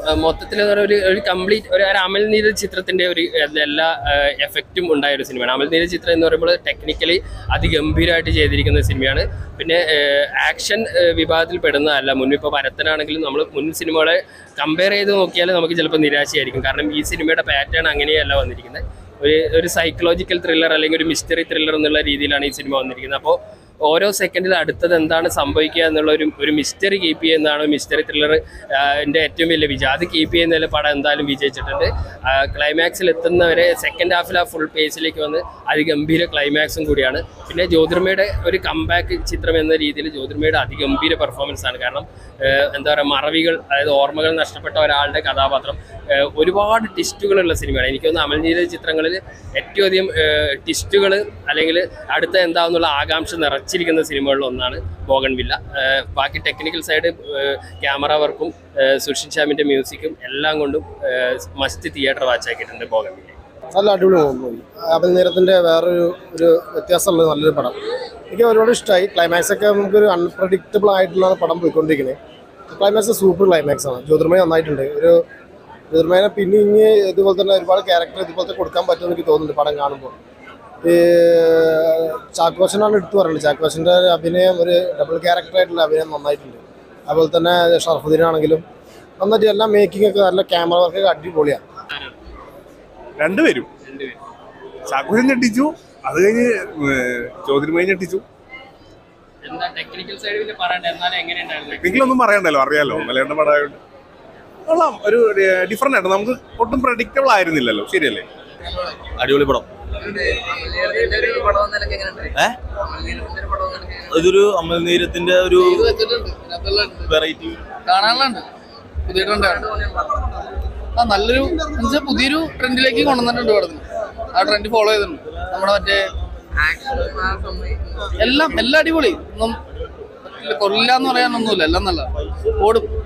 മൊത്തത്തിൽ ഒരു ഒരു കംപ്ലീറ്റ് ഒരു ഒരു അമൽനീര ചിത്രത്തിന്റെ ഒരു എല്ലാ എഫക്റ്റും ഉണ്ടായ ഒരു സിനിമയാണ് അമൽനീര ചിത്രം എന്ന് പറയുമ്പോൾ ടെക്നിക്കലി അതിഗംഭീരമായിട്ട് ചെയ്തിരിക്കുന്ന സിനിമയാണ് പിന്നെ ആക്ഷൻ വിഭാഗത്തിൽ പെടുന്നതല്ല മുന്നിൽ ഇപ്പോൾ ഭരതനാണെങ്കിലും നമ്മൾ മുൻ സിനിമകളെ കമ്പയർ ചെയ്ത് നോക്കിയാൽ നമുക്ക് ചിലപ്പോൾ നിരാശയായിരിക്കും കാരണം ഈ സിനിമയുടെ പാറ്റേൺ അങ്ങനെയല്ല വന്നിരിക്കുന്നത് ഒരു ഒരു സൈക്കോളജിക്കൽ ത്രില്ലർ അല്ലെങ്കിൽ ഒരു മിസ്റ്ററി ത്രില്ലർ എന്നുള്ള രീതിയിലാണ് ഈ സിനിമ വന്നിരിക്കുന്നത് അപ്പോൾ ഓരോ സെക്കൻഡിൽ അടുത്തത് എന്താണ് സംഭവിക്കുക എന്നുള്ള ഒരു ഒരു മിസ്റ്ററി കീപ്പ് ചെയ്യുന്നതാണ് മിസ്റ്ററി ത്രില്ലർ എൻ്റെ ഏറ്റവും വലിയ വിജയം അത് കീപ്പ് ചെയ്യുന്നതിൽ പടം എന്തായാലും വിജയിച്ചിട്ടുണ്ട് ക്ലൈമാക്സിൽ എത്തുന്നവരെ സെക്കൻഡ് ഹാഫിൽ ആ ഫുൾ പേസിലേക്ക് വന്ന് അതിഗംഭീര ക്ലൈമാക്സും കൂടിയാണ് പിന്നെ ജ്യോതിർമയുടെ ഒരു കംബാക്ക് ചിത്രം എന്ന രീതിയിൽ ജ്യോതിർമയുടെ അതിഗംഭീര പെർഫോമൻസ് ആണ് കാരണം ഏഹ് എന്താ പറയുക മറവികൾ അതായത് ഓർമ്മകൾ നഷ്ടപ്പെട്ട ഒരാളുടെ കഥാപാത്രം ഏഹ് ഒരുപാട് ടിസ്റ്റുകളുള്ള സിനിമയാണ് എനിക്ക് തോന്നുന്നു അമൽനീര ചിത്രങ്ങളിൽ ഏറ്റവും അധികം ടിസ്റ്റുകൾ അല്ലെങ്കിൽ അടുത്ത എന്താണെന്നുള്ള ആകാംക്ഷ നിറച്ചിരിക്കുന്ന സിനിമകളിൽ ഒന്നാണ് ബോഗൺ വില്ല ബാക്കി ടെക്നിക്കൽ സൈഡ് ക്യാമറ വർക്കും സുഷിൻ ശ്യാമിൻ്റെ മ്യൂസിക്കും എല്ലാം കൊണ്ടും മസ്റ്റ് തിയേറ്റർ വാച്ചാക്കിയിട്ടുണ്ട് ബോഗൺ വില്ല നല്ല അടിപൊളി മൂവി അപൽ നേരത്തിൻ്റെ വേറൊരു ഒരു വ്യത്യാസമുള്ള നല്ലൊരു പടം എനിക്ക് ഒരുപാട് ഇഷ്ടമായി ക്ലൈമാക്സ് ഒക്കെ നമുക്കൊരു അൺപ്രഡിക്റ്റബിൾ ആയിട്ടുള്ള പടം പോയിക്കൊണ്ടിരിക്കുന്നത് ക്ലൈമാക്സ് സൂപ്പർ ക്ലൈമാക്സ് ആണ് ജ്യോതിർമയ നന്നായിട്ടുണ്ട് ഒരു ജ്യോതിർമയനെ പിന്നെ ഇനി ഇതുപോലെ തന്നെ ഒരുപാട് ക്യാരക്ടർ ഇതുപോലത്തെ കൊടുക്കാൻ പറ്റുമെന്ന് എനിക്ക് തോന്നുന്നുണ്ട് പടം കാണുമ്പോൾ ഈ ചാക്കോശനാണ് എടുത്തു പറയുന്നത് ചാക്കോശൻ്റെ അഭിനയം ഒരു ഡബിൾ ക്യാരക്ടർ ആയിട്ടുള്ള അഭിനയം നന്നായിട്ടുണ്ട് അതുപോലെ തന്നെ ഷറഫുദ്ദീൻ ആണെങ്കിലും നന്നായിട്ട് എല്ലാം മേക്കിംഗ് ഒക്കെ നല്ല ക്യാമറ വർക്ക് അടിപൊളിയാണ് രണ്ടുപേരും ചാക്കോശൻ ഞെട്ടിച്ചു അത് കഴിഞ്ഞ് ചോദ്യമായി ഞെട്ടിച്ചു എന്താ ടെക്നിക്കൽ സൈഡ് പിന്നെ പറയണ്ട എന്നാലും എങ്ങനെയുണ്ടായിരുന്നു നിങ്ങളൊന്നും പറയണ്ടല്ലോ അറിയാലോ മലയാളം പടമായോണ്ട് കൊള്ളാം ഒരു ഡിഫറെന്റ് ആണ് നമുക്ക് ഒട്ടും പ്രഡിക്റ്റബിൾ ആയിരുന്നില്ലല്ലോ ശരിയല്ലേ അടിപൊളി പടം ഏ ഇതൊരു അമൽനീരത്തിന്റെ ഒരു വെറൈറ്റി കാണാനുണ്ട് പുതിയ ട്രെൻഡാണ് ആ നല്ലൊരു എന്നുവെച്ചാൽ പുതിയൊരു ട്രെൻഡിലേക്ക് കൊണ്ടുവന്നിട്ടുണ്ട് പടത്തിന് ആ ട്രെൻഡ് ഫോളോ ചെയ്തിട്ടുണ്ട് നമ്മുടെ മറ്റേ എല്ലാം എല്ലാം അടിപൊളി ഒന്നും കൊല്ലില്ല എന്ന് പറയാനൊന്നുമില്ല എല്ലാം നല്ല ഓടും